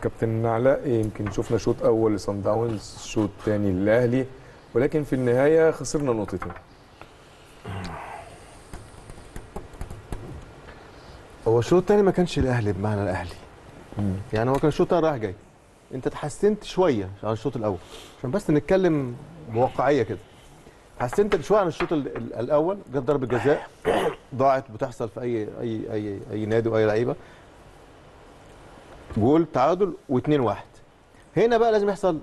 كابتن علاء يمكن شفنا شوط اول لصن داونز شوط ثاني للاهلي ولكن في النهايه خسرنا نقطتين هو الشوط الثاني ما كانش الاهلي بمعنى الاهلي يعني هو كان الشوط الثاني رايح جاي انت اتحسنت شويه عن الشوط الاول عشان بس نتكلم بواقعيه كده حسنت شويه عن الشوط ال- ال- الاول جت ضربه جزاء ضاعت بتحصل في اي اي اي اي نادي واي لعيبه جول تعادل و2 1 هنا بقى لازم يحصل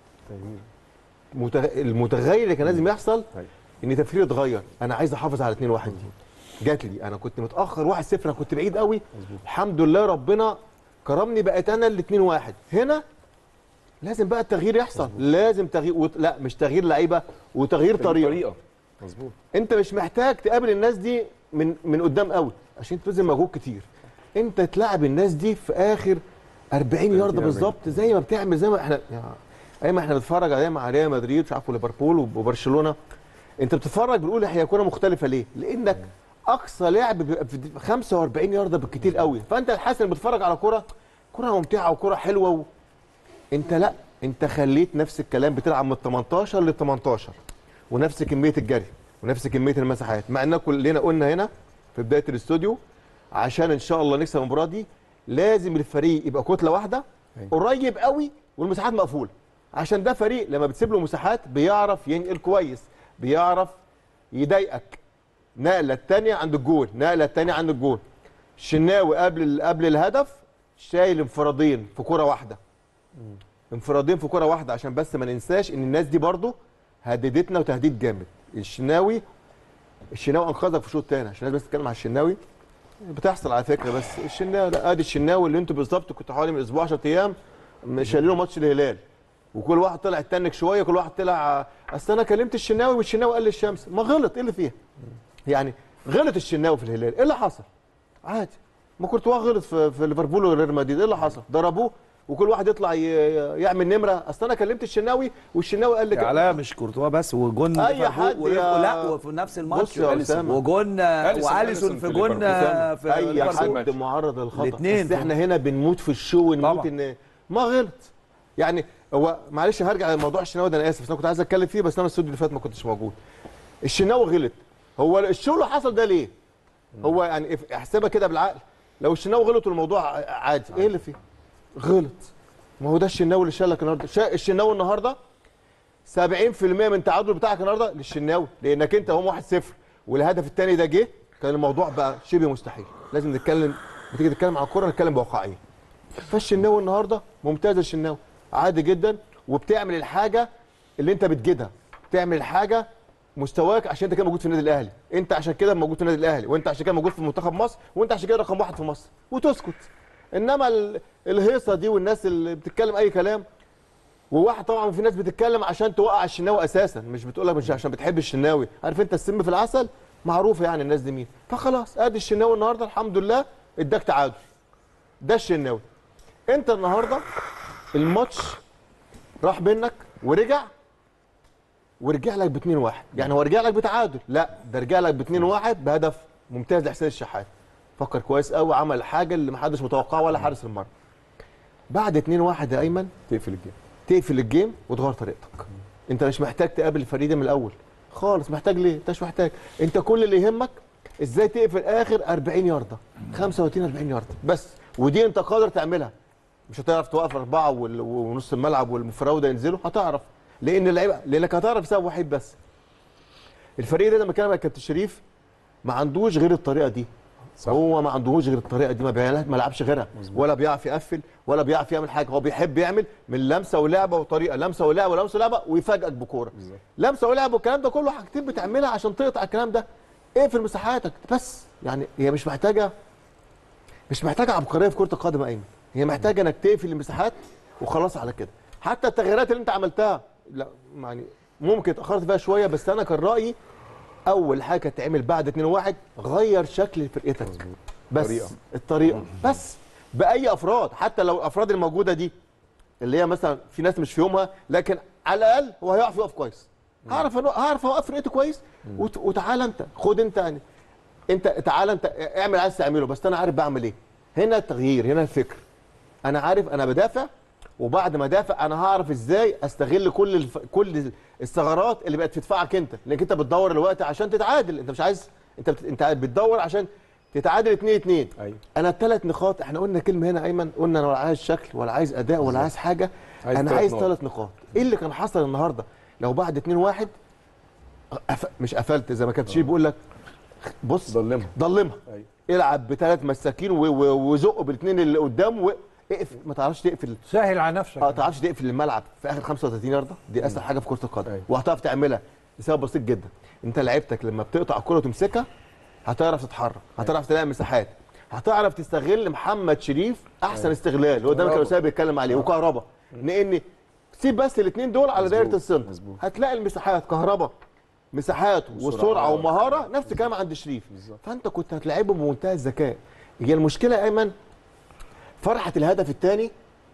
متغ... المتغير اللي كان لازم يحصل أيوة. ان تفكيري اتغير انا عايز احافظ على 2 1 دي جات لي انا كنت متاخر 1 0 انا كنت بعيد قوي الحمد لله ربنا كرمني بقيت انا ال 2 1 هنا لازم بقى التغيير يحصل لازم تغيير وت... لا مش تغيير لعيبه وتغيير طريقه طريقه مظبوط انت مش محتاج تقابل الناس دي من من قدام قوي عشان تبذل مجهود كتير انت تلعب الناس دي في اخر 40 يارده 40. بالظبط زي ما بتعمل زي ما احنا يعني ايما احنا بنتفرج عليها مع ريال مدريد مش عارف وليفربول وبرشلونه انت بتتفرج بنقول هي كوره مختلفه ليه؟ لانك اقصى لعب بيبقى في 45 يارده بالكتير قوي فانت حاسس انك بتتفرج على كوره كوره ممتعه وكوره حلوه و... انت لا انت خليت نفس الكلام بتلعب من 18 ل 18 ونفس كميه الجري ونفس كميه المساحات مع ان كلنا قلنا هنا في بدايه الاستوديو عشان ان شاء الله نكسب المباراه دي لازم الفريق يبقى كتله واحده أيوة. قريب قوي والمساحات مقفوله عشان ده فريق لما بتسيب له مساحات بيعرف ينقل كويس بيعرف يضايقك نقله الثانيه عند الجول نقله الثانيه عند الجول الشناوي قبل قبل الهدف شايل انفرادين في كره واحده انفرادين في كره واحده عشان بس ما ننساش ان الناس دي برضو هددتنا وتهديد جامد الشناوي الشناوي انقذك في الشوط الثاني عشان الناس بس تتكلم على الشناوي بتحصل على فكره بس الشناوي لا ادي الشناوي اللي انتوا بالظبط كنتوا حوالي من اسبوع 10 ايام شايلينه ماتش الهلال وكل واحد طلع يتنك شويه كل واحد طلع اصل انا كلمت الشناوي والشناوي قال لي الشمس ما غلط ايه اللي فيها يعني غلط الشناوي في الهلال ايه اللي حصل عادي ما كورتوا غلط في, في ليفربول وريال مدريد ايه اللي حصل ضربوه وكل واحد يطلع ي- يعمل نمره اصل انا كلمت الشناوي والشناوي قال لي كده. علاء مش كورتوا بس وجون أي ليفربول حد وليف- يا- لا وفي نفس الماتش بص يا أسامة. وجون أليسون- واليسون أليسون في في جون ليفربول. في اي ليفربول. حد معرض للخطا الاتنين بس احنا هنا بنموت في الشو ونموت طبعا. ان ما غلط يعني هو معلش هرجع لموضوع الشناوي ده انا اسف بس انا كنت عايز اتكلم فيه بس انا الاستوديو اللي فات ما كنتش موجود الشناوي غلط هو الشو اللي حصل ده ليه هو يعني اف- احسبها كده بالعقل لو الشناوي غلط والموضوع ع- عادي ايه اللي فيه غلط ما هو ده الشناوي اللي شالك النهارده شا- الشناوي النهارده 70% من التعادل بتاعك النهارده للشناوي لانك انت هم 1-0 والهدف الثاني ده جه كان الموضوع بقى شبه مستحيل لازم نتكلم بتيجي تتكلم على الكوره نتكلم بواقعيه فالشناوي النهارده ممتاز الشناوي عادي جدا وبتعمل الحاجه اللي انت بتجدها بتعمل الحاجه مستواك عشان انت كده موجود في النادي الاهلي انت عشان كده موجود في النادي الاهلي وانت عشان كده موجود في منتخب مصر وانت عشان كده رقم واحد في مصر وتسكت انما ال- الهيصه دي والناس اللي بتتكلم اي كلام وواحد طبعا في ناس بتتكلم عشان توقع الشناوي اساسا مش بتقولها مش عشان بتحب الشناوي عارف انت السم في العسل معروفه يعني الناس دي مين فخلاص ادي الشناوي النهارده الحمد لله اداك تعادل ده الشناوي انت النهارده الماتش راح منك ورجع ورجع لك ب 2 1 يعني هو رجع لك بتعادل لا ده رجع لك ب 2 1 بهدف ممتاز لحسين الشحات فكر كويس قوي عمل حاجه اللي محدش متوقعها ولا حارس المرمى بعد 2 1 يا ايمن تقفل الجيم تقفل الجيم وتغير طريقتك انت مش محتاج تقابل الفريق ده من الاول خالص محتاج ليه انت مش محتاج انت كل اللي يهمك ازاي تقفل اخر 40 يارده 35 40 يارده بس ودي انت قادر تعملها مش هتعرف توقف اربعه وال- ونص الملعب والمفراوده ينزلوا هتعرف لان اللعيبه لانك هتعرف سبب واحد بس الفريق ده لما كان مع كابتن شريف ما عندوش غير الطريقه دي صح. هو ما عندهوش غير الطريقه دي ما بيعملها ما لعبش غيرها ولا بيعرف يقفل ولا بيعرف يعمل حاجه هو بيحب يعمل من لمسه ولعبه وطريقه لمسه ولعبه ولمسه ولعبه ويفاجئك بكوره بالظبط. لمسه ولعبه والكلام ده كله حاجتين بتعملها عشان تقطع الكلام ده اقفل مساحاتك بس يعني هي مش محتاجه مش محتاجه عبقريه في كره القدم يا ايمن هي محتاجه انك تقفل المساحات وخلاص على كده حتى التغييرات اللي انت عملتها لا يعني ممكن اتاخرت فيها شويه بس انا كان رايي اول حاجه تعمل بعد 2 1 غير شكل فرقتك بس طريقة. الطريقه بس باي افراد حتى لو الافراد الموجوده دي اللي هي مثلا في ناس مش في يومها لكن على الاقل هو هيعرف يقف كويس هعرف أنا- هعرف اوقف فرقتي كويس وت- وتعالى انت خد انت يعني انت تعالى انت اعمل عايز تعمله بس انا عارف بعمل ايه هنا التغيير هنا الفكر انا عارف انا بدافع وبعد ما ادافع انا هعرف ازاي استغل كل الف... كل الثغرات اللي بقت في دفاعك انت لانك انت بتدور الوقت عشان تتعادل انت مش عايز انت بت... انت بتدور عشان تتعادل 2 2 ايوه انا الثلاث نقاط احنا قلنا كلمه هنا ايمن قلنا انا ولا عايز شكل ولا عايز اداء ولا عايز حاجه عايز انا تلات عايز نقط. ثلاث نقاط ايه اللي كان حصل النهارده لو بعد 2 1 أف... مش قفلت زي ما كابتن شيري بيقول لك بص ظلمها ضلمها ايوه العب بثلاث مساكين و- و- وزق بالاثنين اللي قدام واقفل ما تعرفش تقفل سهل على نفسك اه ما تعرفش تقفل الملعب في اخر 35 يارده دي اسهل حاجه في كره القدم أيوة. وهتعرف تعملها لسبب بسيط جدا انت لعيبتك لما بتقطع الكره وتمسكها هتعرف تتحرك هتعرف تلاقي مساحات هتعرف تستغل محمد شريف احسن استغلال هو ده اللي كهربا. كان اسامه بيتكلم عليه وكهربا لان سيب بس الاثنين دول على مظبوط، دايره السن مظبوط. هتلاقي المساحات كهربا مساحات وسرعة. وسرعه ومهاره نفس الكلام عند شريف بالظبط. فانت كنت هتلاعبه بمنتهى الذكاء هي المشكله يا ايمن فرحه الهدف الثاني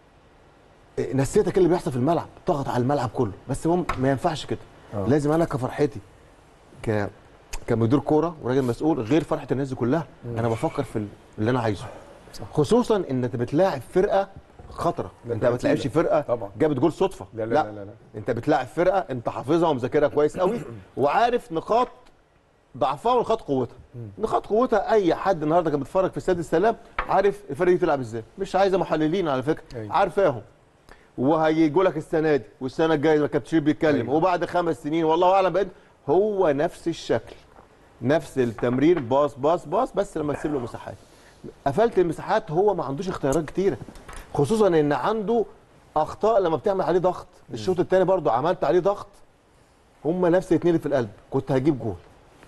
نسيتك اللي بيحصل في الملعب ضغط على الملعب كله بس هو ما ينفعش كده آه. لازم انا كفرحتي ك كمدير كوره وراجل مسؤول غير فرحه الناس دي كلها انا بفكر في اللي انا عايزه خصوصا ان انت بتلاعب فرقه خطره ده انت ما بتلاعبش فرقه طبعا. جابت جول صدفه لا لا لا لا, لا. انت بتلاعب فرقه انت حافظها ومذاكرها كويس قوي وعارف نقاط ضعفها ونقاط قوتها نقاط قوتها اي حد النهارده كان بيتفرج في استاد السلام عارف الفرقه دي تلعب ازاي مش عايزه محللين على فكره أيوة. عارفاهم وهيجوا لك السنه دي والسنه الجايه ما كابتن شريف بيتكلم أيوة. وبعد خمس سنين والله اعلم بقى هو نفس الشكل نفس التمرير باص باص باص بس لما تسيب له مساحات قفلت المساحات هو ما عندوش اختيارات كتيره خصوصا ان عنده اخطاء لما بتعمل عليه ضغط الشوط الثاني برضو عملت عليه ضغط هم نفس الاثنين اللي في القلب كنت هجيب جول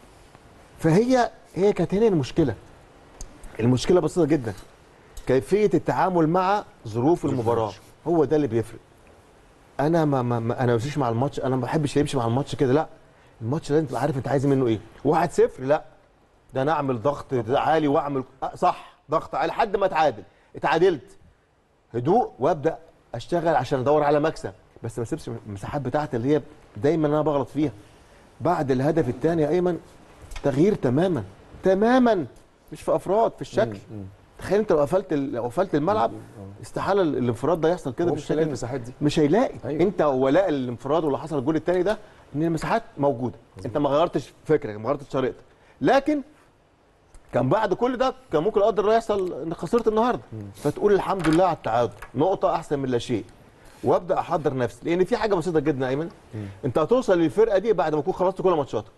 فهي هي كانت هنا المشكله المشكله بسيطه جدا كيفيه التعامل مع ظروف المباراه هو ده اللي بيفرق انا ما, ما, ما انا ما بمشيش مع الماتش انا ما بحبش يمشي مع الماتش كده لا الماتش لازم تبقى عارف انت عايز منه ايه 1 0 لا ده انا اعمل ضغط عالي واعمل أه صح ضغط عالي لحد ما اتعادل اتعادلت هدوء وابدا اشتغل عشان ادور على مكسب بس ما اسيبش المساحات بتاعتي اللي هي دايما انا بغلط فيها بعد الهدف الثاني يا ايمن تغيير تماما تماما مش في افراد في الشكل تخيل انت لو قفلت ال- لو قفلت الملعب استحاله ال- الانفراد ده يحصل كده هو مش هيلاقي بالشكل ده. المساحات دي مش هيلاقي أيوة. أيوة. انت ولاء الانفراد واللي حصل الجول الثاني ده ان المساحات موجوده انت ما غيرتش فكرك ما غيرتش طريقتك لكن كان بعد كل ده كان ممكن قدر الله يحصل انك خسرت النهارده فتقول الحمد لله على التعادل نقطه احسن من لا شيء وابدا احضر نفسي لان في حاجه بسيطه جدا يا ايمن انت هتوصل للفرقه دي بعد ما تكون خلصت كل ماتشاتك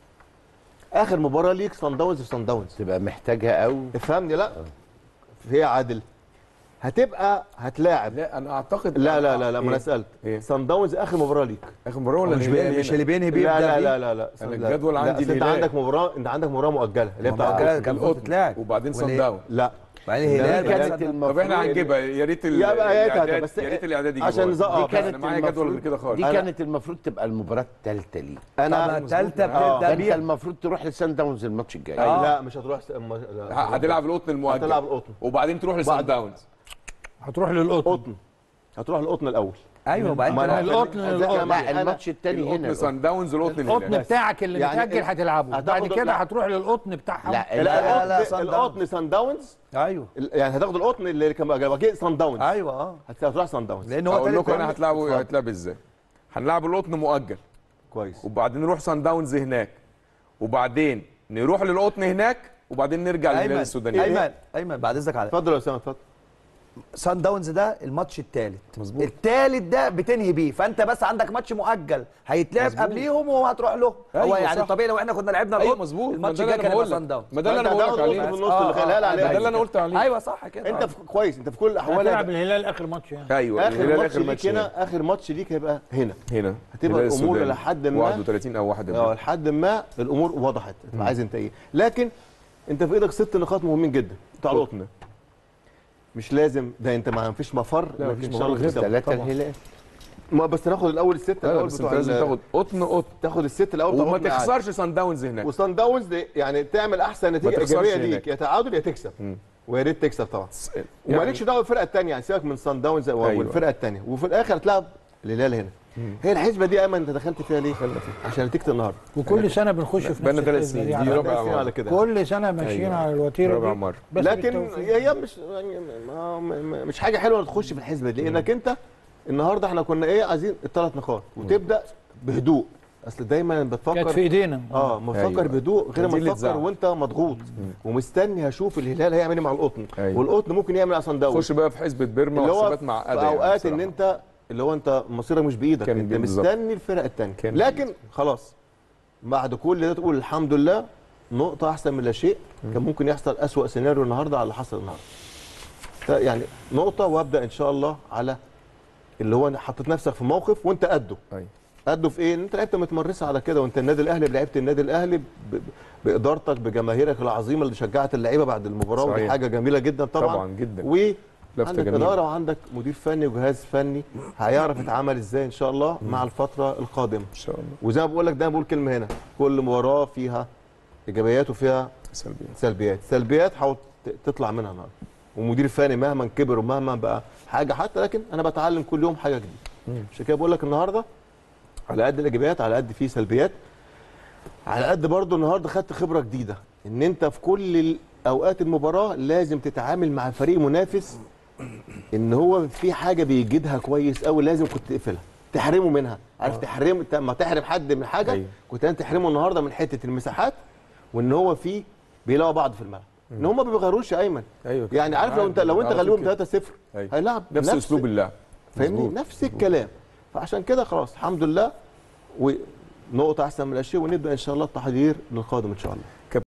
اخر مباراه ليك صن داونز في صن داونز تبقى محتاجها قوي افهمني لا هي عادل هتبقى هتلاعب لا انا اعتقد لا لا لا لا ما انا إيه؟ سالت إيه؟ صن داونز اخر مباراه ليك اخر مباراه ولا مش, الهلال بي... مش هنا؟ اللي بينهي بيه لا لا بيه؟ لا لا لا أنا لا. الجدول لا، عندي أصل انت الهلال. عندك مباراه انت عندك مباراه مؤجله اللي هي بتاع مؤجلة القطن. كان القطن بتتلعب. وبعدين ولا صن إيه؟ داون لا بعدين لا، الهلال كانت بقى المفروض طب احنا هنجيبها يا ريت ال- يا بقى يا الإعداد- تاتا، بس يا ريت الاعداد يجيبوها. عشان نزق- دي آه، كانت انا معايا جدول المفروض- كده خالص دي أنا- كانت المفروض تبقى المباراه الثالثه ليه انا الثالثه آه. بتبدا ده انت بيها المفروض تروح لسان داونز الماتش الجاي آه. لا مش هتروح س... ما... لا. ه- هتلعب القطن المؤجل هتلعب القطن وبعدين تروح لسان بعد- داونز هتروح للقطن قطن هتروح القطن الاول ايوه وبعدين ما أنا- تروح- القطن أنا- للقطن. لا أنا- الماتش الثاني القطن هنا سان داونز القطن القطن الهلال بتاعك اللي يعني متاجل ال- هتلعبه بعد هتاخد- كده لا. هتروح للقطن بتاعهم لا لا لا، لا، القطن صن القطن سان داونز ايوه ال- يعني هتاخد القطن اللي كان بقى سان داونز ايوه اه هت- هتروح سان داونز لان هو اقول تالت لكم انا واحد. هتلعبوا اتفضل. هتلعب ازاي هنلعب القطن مؤجل كويس وبعدين نروح سان داونز هناك وبعدين نروح للقطن هناك وبعدين نرجع للهلال ايمن السوداني ايمن ايمن بعد اذنك على اتفضل يا اسامه اتفضل سان داونز ده الماتش الثالث مظبوط. الثالث ده بتنهي بيه فانت بس عندك ماتش مؤجل هيتلعب مظبوط. قبليهم وهتروح له هو أيوة يعني صح. طبيعي لو احنا كنا لعبنا ايوه القطن مظبوط ما الماتش ده اللي الجاي انا كان بقول يبقى لك سان داونز ما ده اللي انا فأنت بقول لك هتاخد عليه القطن في النص آه، اللي آه، خلال آه، عليه ده اللي انا قلت عليه ايوه صح كده انت آه. في كويس انت في كل الاحوال هتلعب الهلال اخر ماتش يعني ايوه اخر الهلال ماتش اخر ليك ماتش هنا هنا اخر ماتش ليك هيبقى هنا هنا هتبقى الهلال الأمور السوداني. لحد ما- 31 او 1 اه لحد ما الامور وضحت انت عايز انت ايه لكن انت في ايدك ست نقاط مهمين جدا بتاع القطن مش لازم ده انت ما فيش مفر لا، انك مفيش ان شاء الله مفر غير تكسب. ثلاثه طبعاً. الهلال ما بس ناخد الاول الست لا لا الاول بس انت بتوع لازم ال- تاخد قطن قطن تاخد الست الاول بتوع وما القطن عادي. تخسرش سان داونز هناك وصن داونز دي يعني تعمل احسن نتيجه تخسرش ايجابيه هناك. ليك يا تعادل يا تكسب مم. ويا ريت تكسب طبعا يعني- ومالكش دعوه بالفرقه الثانيه يعني سيبك من صن داونز أيوة. والفرقه الثانيه وفي الاخر هتلعب الهلال هنا هي الحسبه دي ايمن انت دخلت فيها ليه عشان نتيجه النهارده وكل سنه بنخش في بقالنا نفس ثلاث الحسبة سنين دي دي على رابع بس مرة. على كده كل سنه ماشيين أيوة. على الوتيره رابع دي. مرة. بس لكن بالتوفيق. هي مش يعني ما ما- مش حاجه حلوه تخش في الحسبه دي لانك انت النهارده احنا كنا ايه عايزين الثلاث نقاط وتبدا بهدوء اصل دايما كانت بتفكر في ايدينا اه مفكر أيوة. بهدوء غير دي ما اللي تفكر تزعل. وانت مضغوط ومستني هشوف الهلال هيعمل ايه مع القطن أيوة. والقطن ممكن يعمل اصلا دوري خش بقى في حسبه بيرما اللي هو وحسابات في معقده يعني اوقات ان بصراحة. انت اللي هو انت مصيرك مش بايدك كان انت بإيد بالظبط. مستني الفرق الثانيه كان لكن خلاص بعد كل ده تقول الحمد لله نقطه احسن من لا شيء كان ممكن يحصل اسوأ سيناريو النهارده على اللي حصل النهارده ف- يعني نقطه وابدا ان شاء الله على اللي هو حطيت نفسك في موقف وانت قده أيوة. قده في ايه؟ ان انت لعيبه متمرسه على كده وانت النادي الاهلي لعيبه النادي الاهلي ب- ب- بادارتك بجماهيرك العظيمه اللي شجعت اللعيبه بعد المباراه ودي صحيح. حاجه جميله جدا طبعا طبعا جدا و لفتة عندك جميلة. اداره وعندك مدير فني وجهاز فني هيعرف يتعامل ازاي ان شاء الله مع الفتره القادمه ان شاء الله وزي ما بقول لك دايما بقول كلمه هنا كل مباراه فيها ايجابيات وفيها سلبيا سلبيات سلبيات حاول ت- تطلع منها النهارده ومدير فني مهما كبر ومهما بقى حاجه حتى لكن انا بتعلم كل يوم حاجه جديده عشان كده بقول لك النهارده على قد الايجابيات على قد فيه سلبيات على قد برضه النهارده خدت خبره جديده ان انت في كل اوقات المباراه لازم تتعامل مع فريق منافس ان هو في حاجه بيجدها كويس قوي لازم كنت تقفلها تحرمه منها عارف تحرم ما تحرم حد من حاجه أيوة. كنت انت تحرمه النهارده من حته المساحات وان هو في بيلاقوا بعض في الملعب ان هم ما بيغيروش يا ايمن ايوه يعني عارف لو انت لو انت على غلبهم طول كده. 3-0 أيوة. هيلعب نفس اسلوب اللعب فاهمني مظبوط. نفس الكلام فعشان كده خلاص الحمد لله ونقطه احسن من الاشياء ونبدا ان شاء الله التحضير للقادم ان شاء الله